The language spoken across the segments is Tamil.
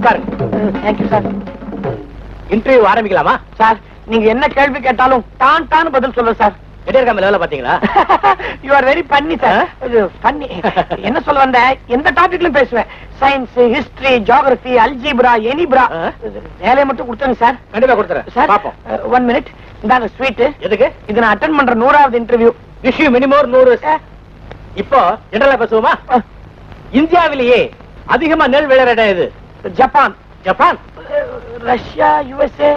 உட்காருங்க தேங்க்யூ சார் இன்டர்வியூ ஆரம்பிக்கலாமா சார் நீங்க என்ன கேள்வி கேட்டாலும் டான் டான் பதில் சொல்லுவேன் சார் எடியர்காம லெவல பாத்தீங்களா you are very funny sir funny என்ன சொல்ல வந்த எந்த டாபிக்லயும் பேசுவேன் சயின்ஸ் ஹிஸ்டரி ஜியோகிரபி அல்ஜிப்ரா எனிப்ரா ஆ. வேலையை மட்டும் கொடுத்துருங்க சார் கண்டிப்பா கொடுத்துறேன் சார் பாப்போம் ஒன் மினிட் இந்தாங்க ஸ்வீட் எதுக்கு இது நான் அட்டன் பண்ற நூறாவது இன்டர்வியூ விஷ் மினிமோர் நூறு இப்போ ஜெனரலா பேசுவோமா இந்தியாவிலேயே அதிகமா நெல் விளையிற இடம் எது ஜப்பான் ஜப்பான் ரஷ்யா யுஎஸ்ஏ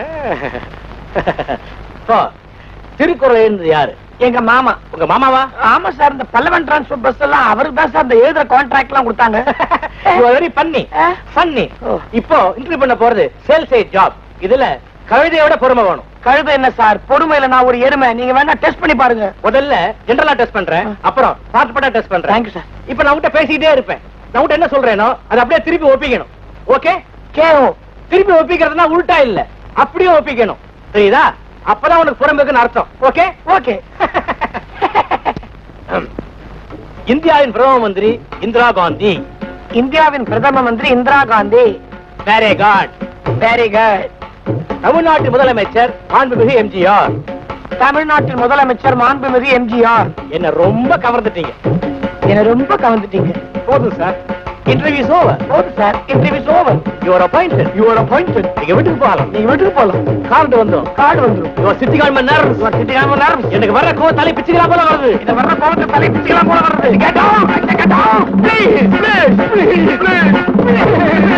இப்போ திருக்குறள் எழுந்தது யாரு எங்க மாமா உங்க மாமாவா ஆமா சார் இந்த பல்லவன் டிரான்ஸ்போர்ட் பஸ் எல்லாம் அவருக்கு தான் சார் இந்த எழுதுற கான்ட்ராக்ட் எல்லாம் கொடுத்தாங்க வெரி பண்ணி ஆ. பண்ணி ஓ. இப்போ இன்டர்வியூ பண்ண போறது சேல்ஸ் ஜாப் இதுல கவிதையோட பொறுமை வேணும் கழுதை என்ன சார் பொறுமையில நான் ஒரு எருமை நீங்க வேணா டெஸ்ட் பண்ணி பாருங்க முதல்ல ஜெனரலா டெஸ்ட் பண்றேன் ஆ. அப்புறம் பார்ட் பார்ட்டா டெஸ்ட் பண்றேன் தேங்க்யூ சார் இப்ப நான் உன்கிட்ட பேசிக்கிட்டே இருப்பேன் நான் உன்கிட்ட என்ன சொல்றேனோ அதை அப்படியே திருப்பி ஒப்பிக்கணும் ஓகே கேஓ திருப்பி ஒப்பிக்கிறதுனா உல்டா இல்ல அப்படியே ஒப்பிக்கணும் புரியுதா அப்பதான் உனக்கு புறம் இருக்குன்னு அர்த்தம் ஓகே ஓகே இந்தியாவின் பிரதம மந்திரி இந்திரா காந்தி இந்தியாவின் பிரதம மந்திரி Indira Gandhi very good very good தமிழ்நாட்டு முதலமைச்சர் மாண்புமிகு எம்ஜிஆர் தமிழ்நாட்டின் முதலமைச்சர் மாண்புமிகு எம்ஜிஆர் என்ன ரொம்ப கவர்ந்துட்டீங்க என்ன ரொம்ப கவர்ந்துட்டீங்க போதும் சார் இன்டர்வியூ ஓவர் போதும் sir interviews over your appointed your appointed நீங்க வீட்டுக்கு போகலாம் நீங்க வீட்டுக்கு போலாம் கார்டு வந்தோம் கார்டு வந்துரும் யுவர் சிட்டி கால் நேரம் யுவர் சிட்டி கால் நேரம் எனக்கு வர்ற கோ தலை பிச்சுக்கலாம் போல வருது இந்த வர்ற கோவத்தை தலை பிச்சுக்கலாம் போல வருது Get down! Get down! Please, please, please,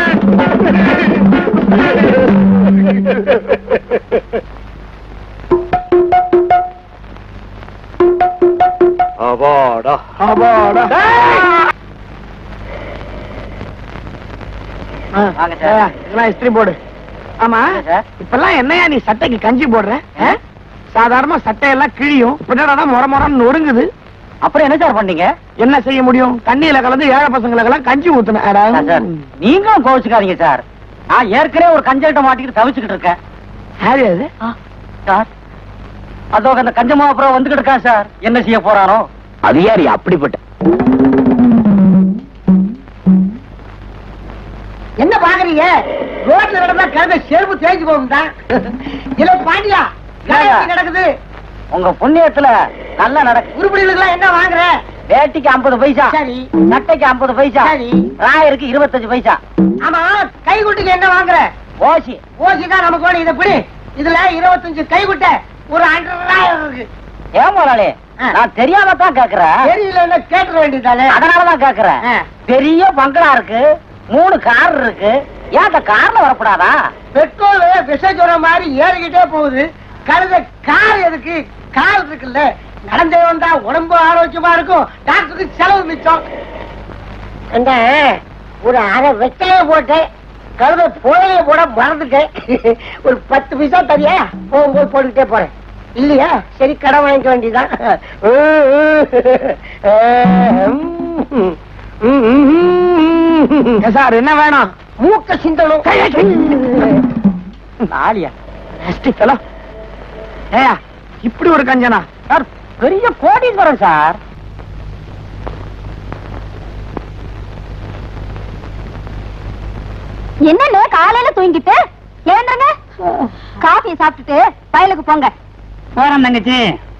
Avaada அப்பாடா. ஆ, வாங்க சார். ஆ, இதெல்லாம் இஸ்திரி போடு ஆமா வாங்க சார். இப்பெல்லாம் என்னையா நீ சட்டைக்கு கஞ்சி போடுற ஆ? சாதாரணமா சட்டையெல்லாம் கிழியும் பின்னாடி முறை முறைன்னு நொறுங்குது அப்புறம் என்ன சார் பண்ணீங்க என்ன செய்ய முடியும் தண்ணியில கலந்து ஏழை பசங்களுக்கெல்லாம் கஞ்சி ஊத்துனேன் சார், சார், நீங்களும் கோவிச்சுக்காதீங்க சார் நான் ஏற்கனவே ஒரு கஞ்சல்ட்ட மாட்டிக்கிட்டு தவிச்சுக்கிட்டு இருக்கேன் யாரு அது சார் அதோ அந்த கஞ்சமா அப்புறம் வந்துகிட்டு இருக்கான் சார் என்ன செய்ய போறானோ அது யாரு அப்படிப்பட்ட என்ன பாக்குறீங்க ரோட்ல நடந்தா கிழமை செருப்பு தேய்ச்சி போகும்டா இல்ல பாண்டியா என்னங்க? நடக்குது உங்க புண்ணியத்துல நல்லா நடக்கு உருப்படிகளுக்கு என்ன வாங்குற வேட்டிக்கு ஐம்பது பைசா சரி. சட்டைக்கு ஐம்பது பைசா சரி. ராயருக்கு இருபத்தஞ்சு பைசா ஆமா கைகுட்டிக்கு என்ன வாங்குற ஓசி ஓசிக்கா நமக்கு வேணும் இதை பிடி இதுல இருபத்தஞ்சு கைகுட்ட ஒரு அண்டராயிரம் இருக்கு ஏன் முதலாளி ஆ. நான் தெரியாம தான் கேக்குறேன் தெரியல கேட்டுற வேண்டியதானே அதனாலதான் கேக்குறேன் ஆ. பெரிய பங்களா இருக்கு மூணு கார் இருக்கு ஏன் அந்த கார்ல வரக்கூடாதா பெட்ரோல் விஷ ஜுரம் மாதிரி ஏறிக்கிட்டே போகுது கழுத கார் எதுக்கு கார் இருக்குல்ல நடந்தே வந்தா உடம்பு ஆரோக்கியமா இருக்கும் டாக்டருக்கு செலவு மிச்சம் அந்த ஒரு அரை வெத்தலைய போட்டு கழுத புழைய போட மறந்துட்டேன் ஒரு பத்து பைசா தரியா போகும்போது போட்டுக்கிட்டே போறேன் இல்லையா சரி கடன் வாங்கிக்க வேண்டியதான் சார் என்ன வேணும் மூக்க சிந்தணும் நாளியா ஏயா இப்படி ஒரு கஞ்சனா சார் பெரிய கோடீஸ்வரன் சார் என்னன்னு காலையில தூங்கிட்டு ஏந்துருங்க காஃபி சாப்பிட்டுட்டு வயலுக்கு போங்க போறேன் தங்கச்சி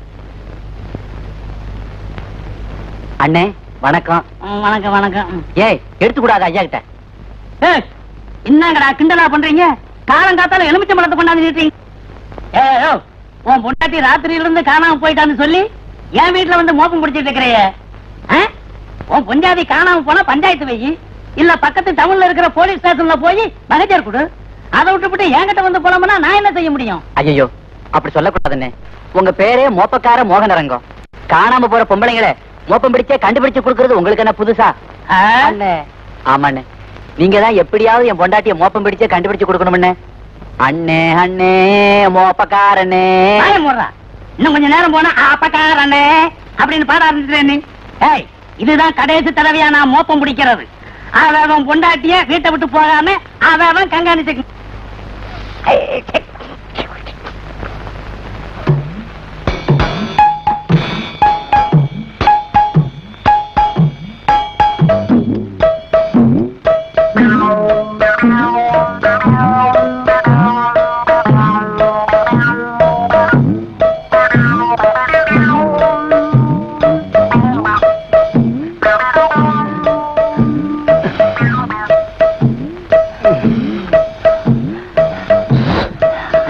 அண்ணே வணக்கம் வணக்கம் வணக்கம் ஏய் எடுத்து கூடாது ஐயா கிட்ட என்னங்கடா கிண்டலா பண்றீங்க காலம் காத்தால எலுமிச்சை மலத்தை கொண்டாந்து நிறுத்தீங்க ஏ உன் பொண்டாட்டி ராத்திரியில இருந்து காணாம போயிட்டான்னு சொல்லி என் வீட்டுல வந்து மோப்பம் பிடிச்சிட்டு இருக்கிறையே ஆ? உன் பொஞ்சாதி காணாம போனா பஞ்சாயத்து வை இல்ல பக்கத்து டவுன்ல இருக்கிற போலீஸ் ஸ்டேஷன்ல போய் மகஜர் கொடு அதை விட்டுவிட்டு என்கிட்ட வந்து போலாமனா நான் என்ன செய்ய முடியும் ஐயோ அப்படி சொல்லக்கூடாதுண்ணே உங்க பேரே மோப்பக்கார மோகனரங்கம் காணாம போற பொம்பளைங்களை மோப்பம் பிடிச்சே கண்டுபிடிச்சு கொடுக்கறது உங்களுக்கு என்ன புதுசா ஆ? அண்ணே ஆமாண்ணே நீங்க தான் எப்படியாவது என் பொண்டாட்டிய மோப்பம் பிடிச்சே கண்டுபிடிச்சு கொடுக்கணும்ண்ணே அண்ணே அண்ணே மோப்பக்காரனே வாயை மூடுறா. இன்னும் கொஞ்ச நேரம் போனா அப்பக்காரனே அப்படின்னு பாட ஆரம்பிச்சிட்டேன் நீ ஏய் இதுதான் கடைசி தடவையா நான் மோப்பம் பிடிக்கிறது அவன் பொண்டாட்டிய வீட்டை விட்டு போகாம அவன் கண்காணிச்சு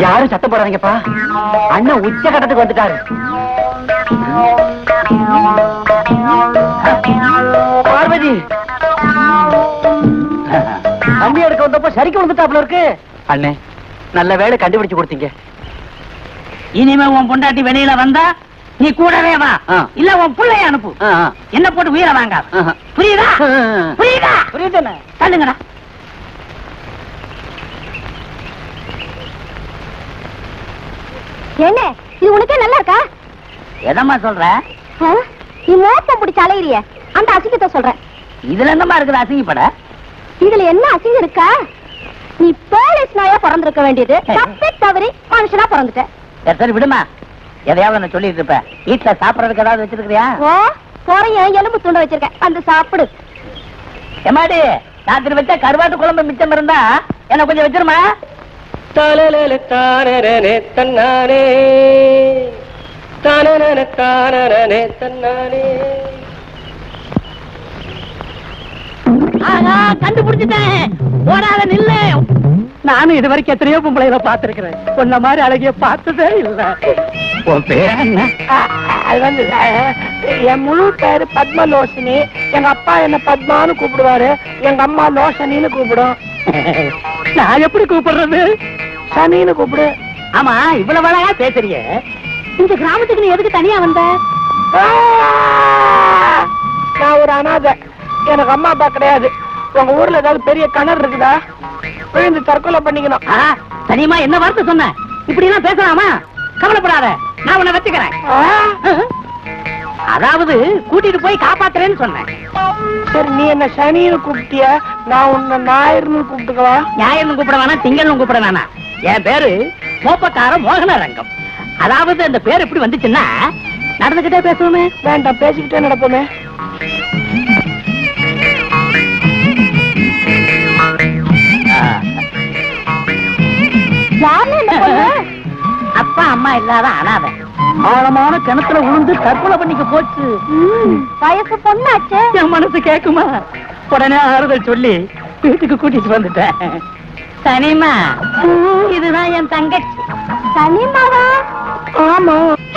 யாரும் சத்தம் போடாதீங்கப்பா அண்ணன் உச்ச கட்டத்துக்கு வந்துட்டாரு பார்வதி தண்ணி எடுக்க வந்தப்ப சரிக்கு வந்துட்டாப்ல இருக்கு அண்ணே நல்ல வேலை கண்டுபிடிச்சு கொடுத்தீங்க இனிமே உன் பொண்டாட்டி வெளியில வந்தா நீ கூடவே வா ஆ. இல்ல உன் பிள்ளைய அனுப்பு ஆ, ஆ. என்ன போட்டு உயிரை வாங்க ஆஹா. புரியுதா புரியுதா புரியுதுண்ணே தள்ளுங்கடா என்ன இது உனக்கே நல்லா இருக்கா எதம்மா சொல்ற ஆ? நீ மோப்பம் பிடிச்ச அலையிறிய அந்த அசிங்கத்தை சொல்றேன் இதுல என்னமா இருக்குது அசிங்கப்பட இதுல என்ன அசிங்கம் இருக்கா நீ போலீஸ் நாயா பிறந்திருக்க வேண்டியது தப்பி தவறி மனுஷனா பிறந்துட்ட சரி சரி விடுமா எதையாவது நான் சொல்லிட்டு இருப்ப வீட்டுல சாப்பிடறதுக்கு ஏதாவது வச்சிருக்கிறியா ஓ போறைய எலும்பு துண்டு வச்சிருக்கேன் வந்து சாப்பிடு எம்மாடி ராத்திரி வச்ச கருவாட்டு குழம்பு மிச்சம் இருந்தா என்ன கொஞ்சம் வச்சிருமா தானே தானே தன்னானே தானே தானே தன்னானே ஆஹா கண்டுபிடிச்சிட்டேன் ஓடாத நில்லு நானும் இது வரைக்கும் எத்தனையோ பொம்பளைகளை பார்த்திருக்கிறேன் உன்ன மாதிரி அழகிய பார்த்ததே இல்ல உன் பேர் என்ன அது வந்து அஹ், என் முழு பேரு பத்மலோசினி எங்க அப்பா என்ன பத்மான்னு கூப்பிடுவாரு எங்க அம்மா லோசனின்னு கூப்பிடும் நான் எப்படி கூப்பிடுறது சனின்னு கூப்பிடு ஆமா இவ்வளவு அழகா பேசுறிய இந்த கிராமத்துக்கு நீ எதுக்கு தனியா வந்த ஆ! நான் ஒரு அனாதை எனக்கு அம்மா அப்பா கிடையாது உங்க ஊர்ல ஏதாவது பெரிய கிணறு இருக்குதா விழுந்து தற்கொலை பண்ணிக்கணும் ஆ, தனியமா என்ன வார்த்தை சொன்ன இப்படி எல்லாம் பேசலாமா கவலைப்படாத நான் உன்னை வச்சுக்கிறேன் ஆ? அதாவது கூட்டிட்டு போய் காப்பாத்துறேன்னு சொன்னேன் சரி நீ என்ன சனின்னு கூப்பிட்டிய நான் உன்னை ஞாயிறுன்னு கூப்பிட்டுக்கவா ஞாயிறு கூப்பிட வேணாம் திங்கள்னு கூப்பிட வேணாம் என் பேரு மோப்பக்கார மோகன ரங்கம் அதாவது அந்த பேர் எப்படி வந்துச்சுன்னா நடந்துகிட்டே பேசுவோமே வேண்டாம் பேசிக்கிட்டே நடப்போமே யாருன்னு என்ன பொண்ணு அப்பா அம்மா இல்லாத அனாதை ஆழமான கிணத்துல விழுந்து தற்கொலை பண்ணிக்க போச்சு ம், வயசு பொண்ணாச்சே என் மனசு கேக்குமா உடனே ஆறுதல் சொல்லி வீட்டுக்கு கூட்டிட்டு வந்துட்டேன் தனிமா இதுதான் என் தங்கச்சி தனிமாவா ஆமா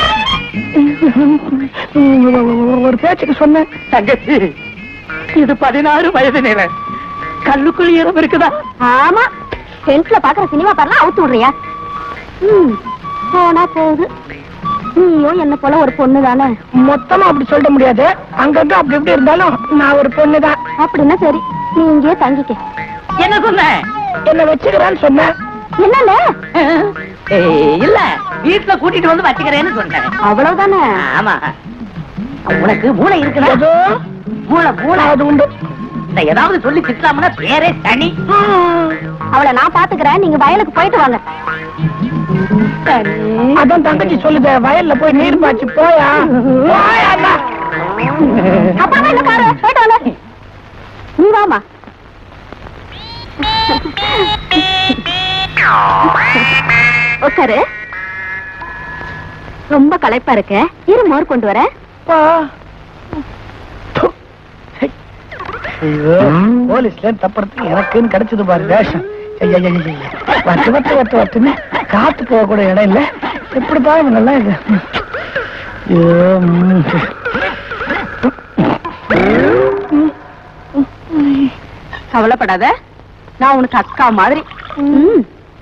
ஒரு பேச்சுக்கு சொன்னேன் தங்கச்சி இது பதினாறு வயது நிலை கல்லுக்குள் ஈரம் இருக்குதா ஆமா டென்த்ல பாக்குற சினிமா பாருலாம் அவுத்து விடுறியா ம், போனா போகுது நீயும் என்ன போல ஒரு பொண்ணு தானே மொத்தமா அப்படி சொல்ல முடியாது அங்கங்க அப்படி இப்படி இருந்தாலும் நான் ஒரு பொண்ணுதான் அப்படின்னா சரி நீ இங்கேயே தங்கிக்க என்ன சொன்ன என்ன வச்சுக்கிறேன்னு சொன்னேன் என்னல ஏய், இல்ல வீட்டுல கூட்டிட்டு வந்து வச்சுக்கிறேன்னு சொன்னேன் அவ்வளவுதானே ஆமா உனக்கு மூளை இருக்குதா ஏதோ மூளை மூளை அது உண்டு இந்த ஏதாவது சொல்லி திட்டலாம்னா பேரே தனி அவளை நான் பாத்துக்கிறேன் நீங்க வயலுக்கு போயிட்டு வாங்க அதான் தங்கச்சி சொல்லுத வயல்ல போய் நீர் பாய்ச்சி போயா போயா அண்ணா. அப்பா என்ன பாரு போயிட்டு வாங்க நீ வாமா உட்காரு ரொம்ப களைப்பா இருக்க இரு மோர் கொண்டு வரேன் பா. து. ஐயோ போலீஸ்ல தப்புறதுக்கு எனக்குன்னு கிடைச்சது பாரு வேஷம் ஐயா, ஐயா, ஐயா, ஐயா. வட்டு வட்டு வட்டு வட்டுன்னு காத்து போக கூட இடம் இல்ல இப்படிதான் இவங்கெல்லாம் இது ஐயோ, ம். கவலைப்படாத நான் உனக்கு அக்கா மாதிரி ம்.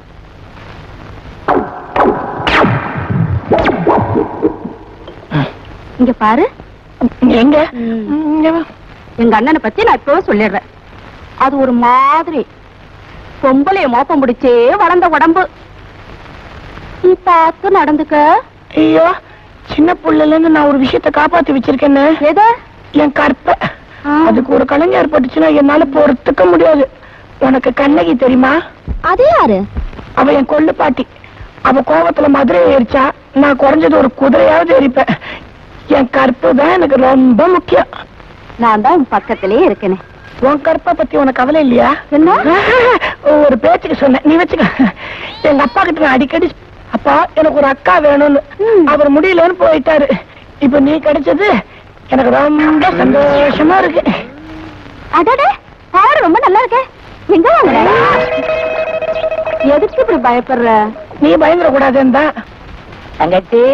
இங்க பாரு எங்க ம். இங்க வா. எங்க அண்ணனை பத்தி நான் இப்பவே சொல்லிடுறேன் அது ஒரு மாதிரி பொம்பளைய மோப்பம் பிடிச்சே வளர்ந்த உடம்பு நீ பார்த்து நடந்துக்க ஐயோ சின்ன புள்ளைல இருந்து நான் ஒரு விஷயத்த காப்பாத்தி வச்சிருக்கேன்னு எது என் கற்ப ஆ. அதுக்கு ஒரு கலைஞர் ஏற்பட்டுச்சுன்னா என்னால பொறுத்துக்க முடியாது உனக்கு கண்ணகி தெரியுமா அது யாரு அவ என் கொள்ளு பாட்டி அவ கோபத்துல மதுரை ஏறிச்சா நான் குறைஞ்சது ஒரு குதிரையாவது எரிப்பேன் என் கற்பு தான் எனக்கு ரொம்ப முக்கியம் நான் தான் உன் பக்கத்திலேயே இருக்கேனே உன் கற்பை பத்தி உனக்கு கவலை இல்லையா என்ன ஒரு பேச்சுக்கு சொன்னேன் நீ வச்சுக்க எங்க அப்பா கிட்ட நான் அடிக்கடி அப்பா எனக்கு ஒரு அக்கா வேணும்னு ம். அவர் முடியலன்னு போயிட்டாரு இப்ப நீ கிடைச்சது எனக்கு ரொம்ப சந்தோஷமா இருக்கு அடடே பாரு ரொம்ப நல்லா இருக்கே எங்க வாங்குற எதுக்கு இப்படி பயப்படுற நீ பயந்துட கூடாதுன்னு தான் தங்கச்சி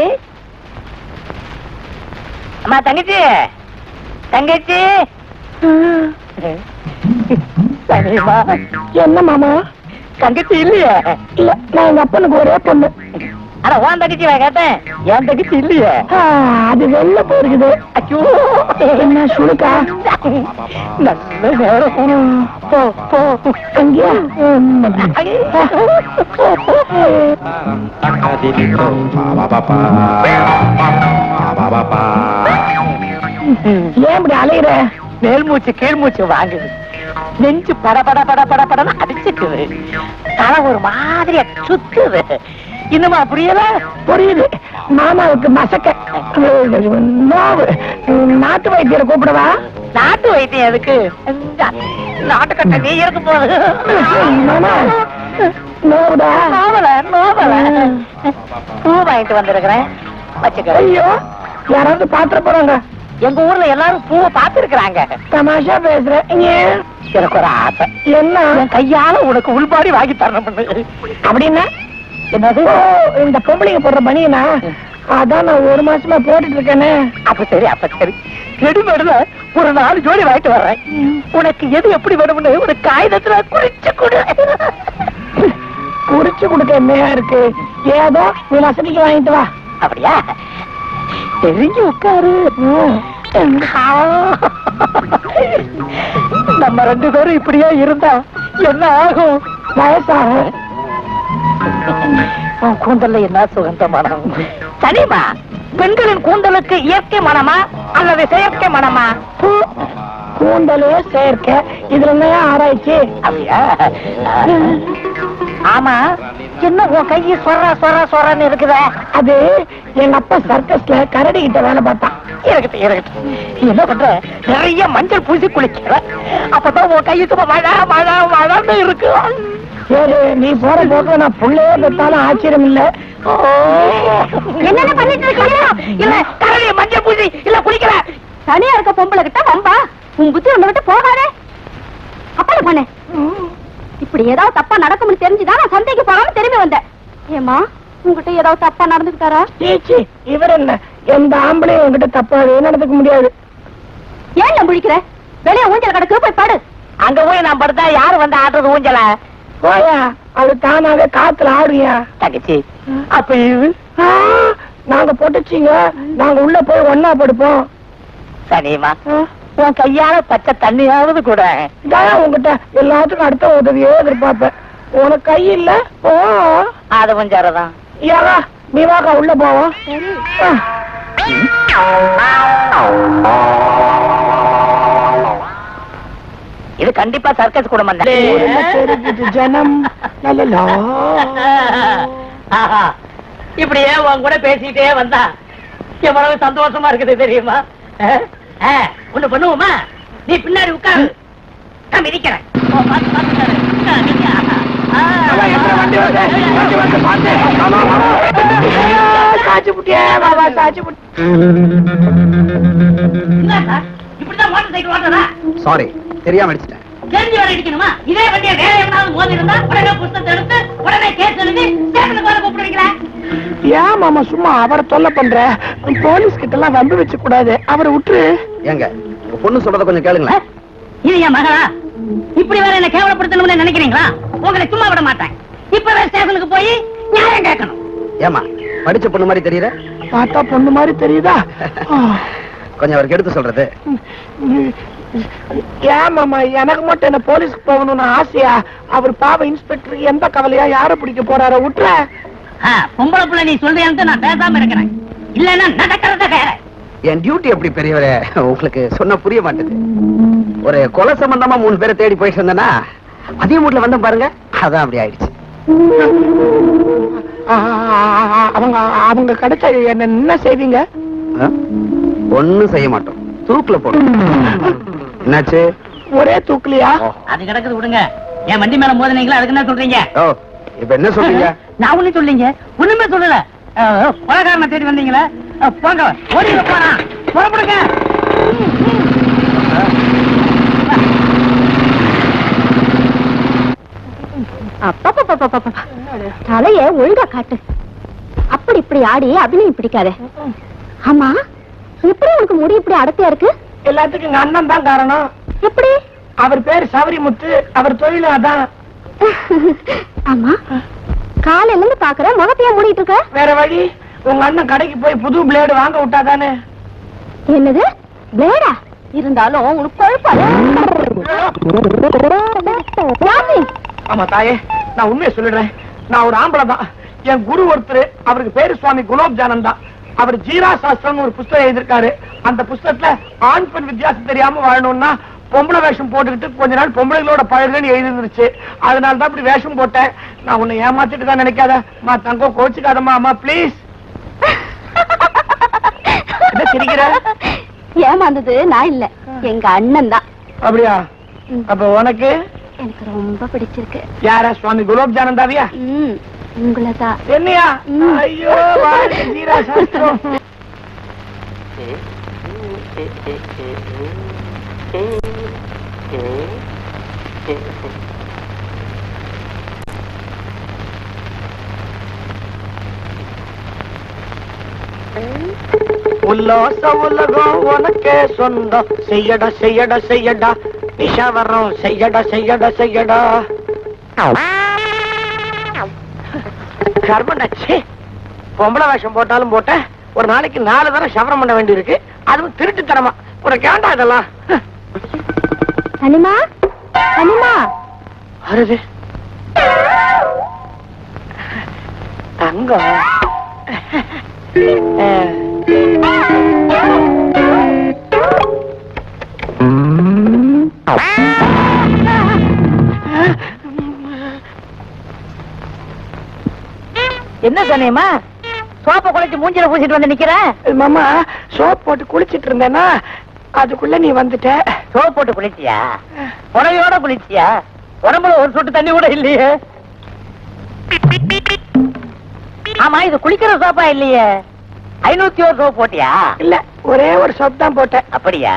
அம்மா தங்கச்சி தங்கச்சி சரிம்மா என்ன மாமா தங்கச்சி இல்லையே இல்ல நான் எங்க அப்பனுக்கு ஒரே பொண்ணு ஆனா உன் தங்கச்சி நான் கேட்டேன் என் தங்கச்சி இல்லையே ஆ, அது வெளில போயிருக்குது ஐயோ என்ன சுழுக்கா நல்ல நேரம் போ போ அங்கேயா ஏன் இப்படி அலையிற மேல் மூச்சு கீழ் மூச்சு வாங்குது நெஞ்சு பட பட பட பட படன்னு அடிச்சுக்குது தலை ஒரு மாதிரியா சுத்துது இன்னுமா புரியல புரியுது மாமாவுக்கு மசக்க நோவு நாட்டு வைத்தியரை கூப்பிடவா நாட்டு வைத்தியம் எதுக்கு நாட்டுக்கட்ட நீ இருக்கு போது மாமா நோவுடா நோவல நோவல பூ வாங்கிட்டு வந்திருக்கிறேன் வச்சுக்க ஐயோ யாராவது பாத்திர போறாங்க எங்க ஊர்ல எல்லாரும் பூவை பார்த்திருக்கிறாங்க தமாஷா பேசுற ஏன்? எனக்கு ஒரு ஆசை என்ன என் கையால உனக்கு உள்பாடி வாங்கி தரணும் அப்படின்னா என்னது ஓ, இந்த பொம்பளைங்க போடுற பனியனா அதான் நான் ஒரு மாசமா போட்டுட்டு இருக்கேனே அப்ப சரி அப்ப சரி ரெடிமேடுல ஒரு நாலு ஜோடி வாங்கிட்டு வர்றேன் உனக்கு எது எப்படி வேணும்னு ஒரு காகிதத்துல குறிச்சு கொடு குறிச்சு கொடுக்க என்னையா இருக்கு ஏதோ நீ வசதிக்கு வாங்கிட்டு வா அப்படியா தெரிஞ்சு உட்காரு நம்ம ரெண்டு பேரும் இப்படியே இருந்தா என்ன ஆகும் வயசாகும் உன் கூந்தல்ல என்ன சுகந்த மனம் சரிமா பெண்களின் கூந்தலுக்கு இயற்கை மனமா அல்லது செயற்கை மனமா பூ, கூந்தலே சேர்க்க இதுல என்ன ஆராய்ச்சி அப்படியா ஆமா என்ன உன் கையை சொர சொர சொரன்னு இருக்குதே அது எங்க அப்பா சர்க்கஸ்ல கரடி கிட்ட வேலை பார்த்தான் இருக்கட்டும் இருக்கட்டும் நீ என்ன பண்ற நிறைய மஞ்சள் பூசி குளிக்கிற அப்பதான் உன் கையை சும்மா மழை மழை மழைன்னு இருக்கு சரி நீ போற போக்கு நான் புள்ளையே பெற்றாலும் ஆச்சரியம் இல்ல என்னென்ன பண்ணிட்டு இருக்கீங்க இல்ல கரடி மஞ்சள் பூசி இல்ல குளிக்கிற தனியா இருக்க பொம்பளை கிட்ட வம்பா உன் புத்தி உன்னை விட்டு போகாதே அப்பால போனே இப்படி ஏதாவது தப்பா நடக்கும்னு தெரிஞ்சுதான் நான் சந்தைக்கு போகாம திரும்பி வந்தேன் ஏமா உங்ககிட்ட ஏதாவது தப்பா நடந்துக்கிட்டாரா சீச்சி இவர் என்ன எந்த ஆம்பளையும் என்கிட்ட தப்பாவே நடந்துக்க முடியாது ஏன் நான் முழிக்கிற வெளியே ஊஞ்சல் கிடக்கு போய் பாடு அங்க போய் நான் படுத்தா யாரு வந்து ஆடுறது ஊஞ்சல போயா அது தானாக காத்துல ஆடுவியா தங்கச்சி அப்ப இது ஆ, நாங்க பொட்டுச்சிங்க நாங்க உள்ள போய் ஒன்னா படுப்போம் சரிம்மா ஆ, உன் கையால பச்சை தண்ணியாவது கூட இதான் உங்ககிட்ட எல்லாத்துக்கும் அடுத்த உதவியே எதிர்பார்ப்பேன் உனக்கு கை இல்ல ஓ அது கொஞ்சம் ஏவா நீ வாக்கா உள்ள போவோம் ஆ. இது கண்டிப்பா சர்க்கஸ் குடும்பம் தான் ஊருல பெருகுது ஜனம் லலலா. ஆஹா. இப்படியே உன் கூட பேசிட்டே வந்தா எவ்வளவு சந்தோஷமா இருக்குது தெரியுமா அஹ், அஹ், ஒண்ணு பண்ணுவோமா நீ பின்னாடி உட்காரு நான் மிதிக்கிறேன் ஓ, பார்த்து, பார்த்து உட்காரு. ஆ, மிதி. ஆஹா. ஆ. அவா, எத்தனை வண்டி வருது? வண்டி வருது, பாத்து. ஆமா, ஆமா. ஆ, சாச்சு புட்டியே, வா, வா, சாச்சு புட்டி. என்ன சார் இப்படிதான் மோட்டார் சைக்கிள் ஓட்டுறதா சாரி தெரியாம அடிச்சிட்டேன் தெரிஞ்சு வர அடிக்கணுமா இதே வண்டியை வேற எவனாவது மோதி இருந்தா உடனே புத்தகத்தை எடுத்து உடனே கேஸ் எழுதி ஸ்டேஷனுக்கு வர கூப்பிடுறீங்களா ஏன் மாமா சும்மா அவரை தொல்லை பண்ற போலீஸ் கிட்ட எல்லாம் வம்பு வச்சு கூடாது அவரை விட்டுரு ஏங்க உங்க பொண்ணு சொல்றத கொஞ்சம் கேளுங்களேன் இது என் மகளா இப்படி வேற என்ன கேவலப்படுத்தணும்னு நினைக்கிறீங்களா உங்களை சும்மா விட மாட்டேன் இப்பவே ஸ்டேஷனுக்கு போய் நியாயம் கேட்கணும் ஏமா படிச்ச பொண்ணு மாதிரி தெரியல பார்த்தா பொண்ணு மாதிரி தெரியுதா ஆ. கொஞ்சம் அவருக்கு எடுத்து சொல்றது ஏன் மாமா எனக்கு மட்டும் என்ன போலீஸ்க்கு போகணும்னு ஆசையா அவர் பாவ இன்ஸ்பெக்டர் எந்த கவலையா யார பிடிக்க போறாரோ விட்டுற ஆ, பொம்பளை புள்ள நீ சொல்றியான்ட்டு நான் பேசாம இருக்கிறேன் இல்லன்னா நடக்கிறத வேற என் டியூட்டி எப்படி பெரியவரே உங்களுக்கு சொன்ன புரிய மாட்டேது ஒரு கொலை சம்பந்தமா மூணு பேரை தேடி போயிட்டு இருந்தேன்னா அதே மூட்ல வந்தேன் பாருங்க அதான் அப்படி ஆயிடுச்சு ஆ, அவங்க அவங்க கிடைச்சா என்ன என்ன செய்வீங்க ஒண்ணும் செய்ய மாட்டோம் தூக்குல போடும் என்னாச்சு ஒரே தூக்கலையா அது கிடக்குது விடுங்க என் வண்டி மேல மோதினீங்களா அதுக்கு என்ன சொல்றீங்க ஓ இப்ப என்ன சொல்றீங்க நான் ஒண்ணும் சொல்லிங்க ஒண்ணுமே சொல்லல அஹ், கொலைகாரனை தேடி வந்தீங்களா அஹ், போங்க ஓடி போனா புறப்படுங்க அப்பப்பப்பப்பப்பப்ப. தலைய ஒழுங்கா காட்டு அப்படி இப்படி ஆடி அபிநயம் பிடிக்காத ஆமா எப்படி உனக்கு முடி இப்படி அடர்த்தியா இருக்கு எல்லாத்துக்கும் எங்க அண்ணன் தான் காரணம் எப்படி அவர் பேர் சவரிமுத்து அவர் தொழிலும் அதான் ஆமா காலையில இருந்து பாக்குற முகத்தையா மூடிட்டு இருக்க வேற வழி உங்க அண்ணன் கடைக்கு போய் புது பிளேடு வாங்க விட்டாதானே என்னது பிளேடா இருந்தாலும் உனக்கு குழப்பாது யாமி, ஆமா தாயே நான் உண்மையை சொல்லிடுறேன் நான் ஒரு ஆம்பளை தான் என் குரு ஒருத்தர் அவருக்கு பேரு சுவாமி குலோப் ஜானன் தான் அவர் ஜீரா சாஸ்திரம் ஒரு புஸ்தகம் எழுதியிருக்காரு அந்த புஸ்தகத்துல ஆண் பெண் வித்தியாசம் தெரியாம வாழணும்னா பொம்பளை வேஷம் போட்டுக்கிட்டு கொஞ்ச நாள் பொம்பளைகளோட பழகுன்னு எழுதி இருந்துச்சு அதனால தான் இப்படி வேஷம் போட்டேன் நான் உன்னை ஏமாத்திட்டு தான் நினைக்காத மா தங்கம் கோச்சுக்காதம்மா அம்மா ப்ளீஸ் என்ன சிரிக்கிற ஏமாந்தது நான் இல்ல எங்க அண்ணன் தான் அப்படியா அப்ப உனக்கு எனக்கு ரொம்ப பிடிச்சிருக்கு யாரா சுவாமி குலோப் ஜானந்தாவியா ம் உங்களதான் என்னையா ம். ஐயோ வாழ்க ஜீரா சாஸ்திரம் உல்லாச உலகம் உனக்கே சொந்தம் செய்யடா செய்யடா செய்யடா நிஷாவரம் செய்யடா செய்யடா செய்யடா கர்மனாச்சு பொம்பளை வேஷம் போட்டாலும் போட்டேன் ஒரு நாளைக்கு நாலு தடவை சவரம் பண்ண வேண்டியிருக்கு அதுவும் திருட்டு தரமா உனக்கு ஏண்டா இதெல்லாம் அனிமா அனிமா வருது தங்கம் அஹ். என்ன சொன்னேமா சோப்ப குழைச்சு மூஞ்சில பூசிட்டு வந்து நிக்கிற மாமா சோப் போட்டு குளிச்சிட்டு இருந்தேன்னா அதுக்குள்ள நீ வந்துட்ட சோப் போட்டு குளிச்சியா புடவையோட குளிச்சியா உடம்புல ஒரு சொட்டு தண்ணி கூட இல்லையே ஆமா இது குளிக்கிற சோப்பா இல்லையே ஐநூத்தி ஒரு சோப் போட்டியா இல்ல ஒரே ஒரு சோப் தான் போட்டேன் அப்படியா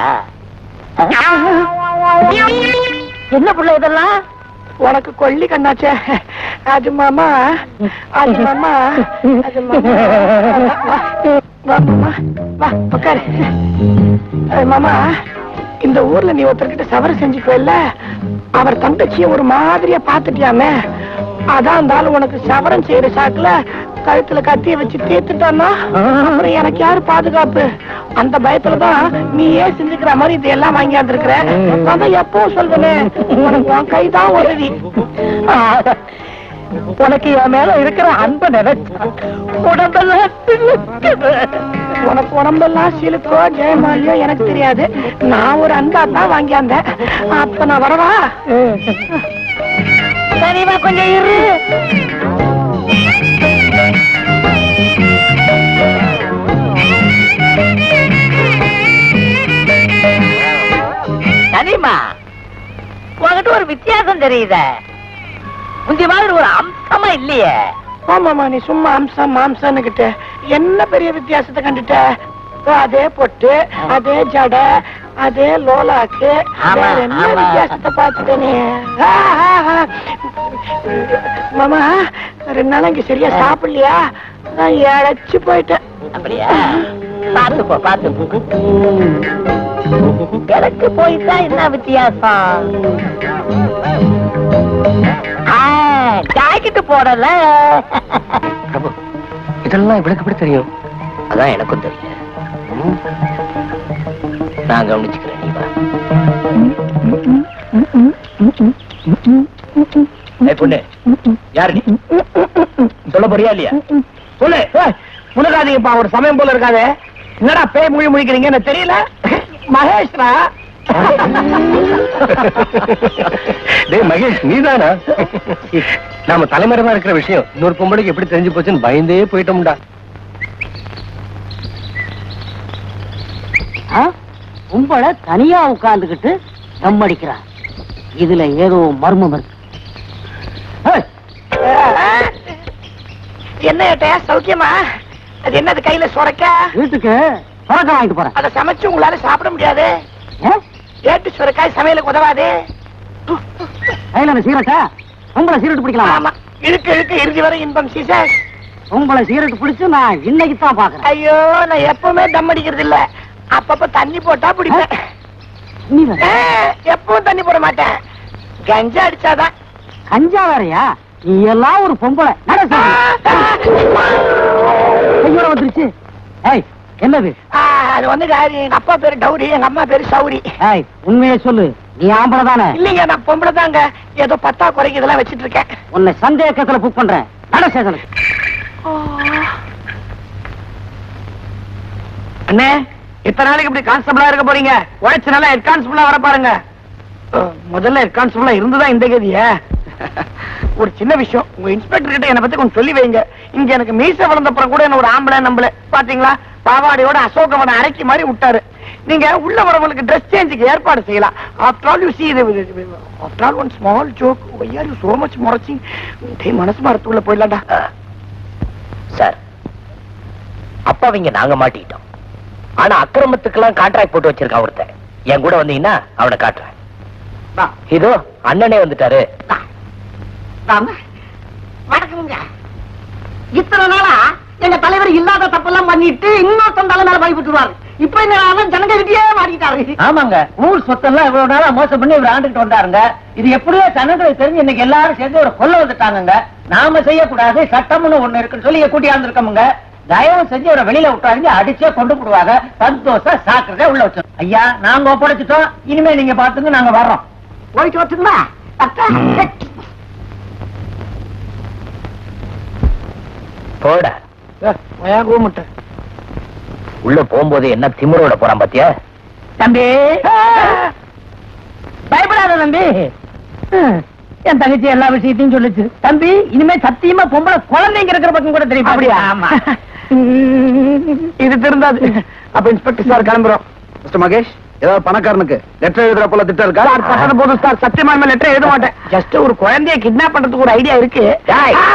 என்ன புள்ள இதெல்லாம் உனக்கு கொல்லி கண்ணாச்சே அது மாமா அது மாமா அது மாமா வா மாமா வா உட்காரு அது மாமா இந்த ஊர்ல நீ ஒருத்தர்கிட்ட சவரம் செஞ்சுக்கல அவர் தங்கச்சிய ஒரு மாதிரியா பாத்துட்டியாமே அதான் அந்த ஆளு உனக்கு சவரம் செய்யற சாக்குல கழுத்துல கத்திய வச்சு தீர்த்துட்டான்னா அப்புறம் எனக்கு யாரு பாதுகாப்பு அந்த பயத்துலதான் நீ ஏன் செஞ்சுக்கிற மாதிரி இதெல்லாம் வாங்கியாந்து இருக்கிற நான் எப்பவும் சொல்வேனே உனக்கு உன் கைதான் உதவி உனக்கு என் மேல இருக்கிற அன்பு நினைச்சா உடம்பெல்லாம் சிலுக்குது. உனக்கு உடம்பெல்லாம் சிலுக்கோ ஜெயமாலியோ எனக்கு தெரியாது நான் ஒரு அன்பா தான் வாங்கியாந்தேன் அப்ப நான் வரவா சரிவா கொஞ்சம் இரு சரிம்மா உங்ககிட்ட ஒரு வித்தியாசம் தெரியுதே முந்தி மாதிரி ஒரு அம்சமா இல்லையே ஆமாமா நீ சும்மா அம்சம் மாம்சம்னு கிட்ட என்ன பெரிய வித்தியாசத்தை கண்டுட்ட அதே பொட்டு அதே ஜட அதே லோலாக்கு ஆமா, வேற என்ன ஆமா. வித்தியாசத்தை பார்த்துட்ட நீ ஆ, ஆ, ஆ. மாமா ரெண்டு நாள் இங்க சரியா சாப்பிடலையா நான் இழைச்சு போயிட்டேன் அப்படியா பாத்து போ பாத்து போ எனக்கு போயிட்டா என்ன வித்தியாசம் ஜாக்கெட்டு போடல பிரபு இதெல்லாம் இவளுக்கு எப்படி தெரியும் அதான் எனக்கும் தெரியல ம். நான் கவனிச்சுக்கிறேன் நீ வா ஏய் பொண்ணு யாரு நீ சொல்ல போறியா இல்லையா சொல்லு ஏய், முழுகாதீங்கப்பா ஒரு சமயம் போல இருக்காதே என்னடா பேய் மொழி முழிக்கிறீங்க எனக்கு தெரியல மகேஷ்ரா டேய் மகேஷ் நீதானா நாம தலைமறைவா இருக்கிற விஷயம் இன்னொரு பொம்பளைக்கு எப்படி தெரிஞ்சு போச்சுன்னு பயந்தே போயிட்டோம்டா கும்பல தனியா உட்கார்ந்துகிட்டு தம் அடிக்கிறான் இதுல ஏதோ மர்மம் இருக்கு ஏய், என்ன ஏட்டையா சௌக்கியமா அது என்னது கையில சுரக்க வீட்டுக்கு பழக்கம் வாங்கிட்டு போறேன் அதை சமைச்சு உங்களால சாப்பிட முடியாது ஏன்? ஏட்டு சுரக்காய் சமையலுக்கு உதவாது கையில அந்த சீரட்டா உங்களை சீரட்டு பிடிக்கலாம் ஆமா இழுக்க இழுக்க இறுதி வரை இன்பம் சீசர் உங்களை சிகரெட் பிடிச்சு நான் இன்னைக்கு தான் பாக்குறேன் ஐயோ நான் எப்பவுமே தம் அடிக்கிறது இல்ல அப்பப்ப தண்ணி போட்டா பிடிப்பேன் நீ வேற. ஆ, எப்பவும் தண்ணி போட மாட்டேன் கஞ்சா அடிச்சாதான் கஞ்சா வேறயா நீ எல்லாம் ஒரு பொம்பளை நட கையோட வந்துருச்சு ஏய் என்னது ஆ, அது வந்து டாடி, எங்க அப்பா பேரு டௌரி எங்க அம்மா பேரு சௌரி ஏய் உண்மையை சொல்லு நீ ஆம்பளை தானே இல்லைங்க நான் பொம்பளை தாங்க ஏதோ பத்தா குறைக்கு இதெல்லாம் வச்சிட்டு இருக்கேன் உன்னை சந்தேகத்துல புக் பண்றேன் நட ஸ்டேஷனுக்கு அண்ணே இத்தனை நாளைக்கு இப்படி கான்ஸ்டபிளா இருக்க போறீங்க உழைச்சு நல்லா ஹெட் கான்ஸ்டபிளா வர பாருங்க அஹ், முதல்ல ஹெட் கான்ஸ்டபிளா இருந்துதான் இந்த கதிய ஒரு சின்ன விஷயம் உங்க இன்ஸ்பெக்டர் கிட்ட என்ன பத்தி கொஞ்சம் சொல்லி வைங்க இங்க எனக்கு மீச வளர்ந்தப்புறம் கூட என்ன ஒரு ஆம்பளை நம்பல பாத்தீங்களா பாவாடையோட அசோகவன அரைக்கி மாதிரி விட்டாரு நீங்க உள்ள வரவங்களுக்கு ட்ரெஸ் சேஞ்சுக்கு ஏற்பாடு செய்யலாம் after all you see after all one small joke why are you so much முறைச்சி டேய் மனசு மரத்துக்குள்ள போயிடலாம்டா சார் அப்பாவிங்க நாங்க மாட்டிக்கிட்டோம் ஆனா அக்கிரமத்துக்கெல்லாம் கான்ட்ராக்ட் போட்டு வச்சிருக்கான் ஒருத்தன் என் கூட வந்தீங்கன்னா அவனை காட்டுறேன் இதோ அண்ணனே வந்துட்டாரு வணக்கமுங்க இத்தனை நாளா எங்க தலைவர் இல்லாத தப்பெல்லாம் பண்ணிட்டு இன்னொருத்தன் தலை மேல பழி விட்டுருவாரு இப்ப என்ன ஜனங்க கிட்டயே மாட்டிக்கிட்டாரு ஆமாங்க ஊர் சொத்தெல்லாம் இவ்வளவு நாளா மோசம் பண்ணி இவர் ஆண்டுட்டு வந்தாருங்க இது எப்படியோ ஜனங்களுக்கு தெரிஞ்சு இன்னைக்கு எல்லாரும் சேர்ந்து ஒரு கொல்ல வந்துட்டாங்க நாம செய்யக்கூடாது சட்டம்னு ஒண்ணு இருக்குன்னு சொல்லி இங்க கூட்டியாந்துருக்கோமுங்க தயவு செஞ்சு அவரை வெளியில விட்டாருங்க அடிச்சே கொண்டு போடுவாங்க சந்தோஷம் சாக்குறத உள்ள வச்சோம் ஐயா நாங்க ஒப்படைச்சிட்டோம் இனிமே நீங்க பாத்துங்க நாங்க வர்றோம் போயிட்டு வரட்டுங்களா அத்தா போட கூமுட்டை உள்ள போகும்போது என்ன திமிரோட போறான் பாத்தியா தம்பி பயப்படாத தம்பி ஹம், என் தங்கச்சி எல்லா விஷயத்தையும் சொல்லுச்சு தம்பி இனிமே சத்தியமா பொம்பளை குழந்தைங்க இருக்கிற பக்கம் கூட தெரியும் அப்படியா? ஆமா இது திருந்தாது அப்ப இன்ஸ்பெக்டர் சார் கிளம்புறோம் மிஸ்டர் மகேஷ் ஏதாவது பணக்காரனுக்கு லெட்டர் எழுதுற போல திட்டம் இருக்கா சார் பசங்க போதும் சார் சத்தியமா லெட்டர் எழுத மாட்டேன் ஜஸ்ட் ஒரு குழந்தைய கிட்னாப் பண்றதுக்கு ஒரு ஐடியா இருக்கு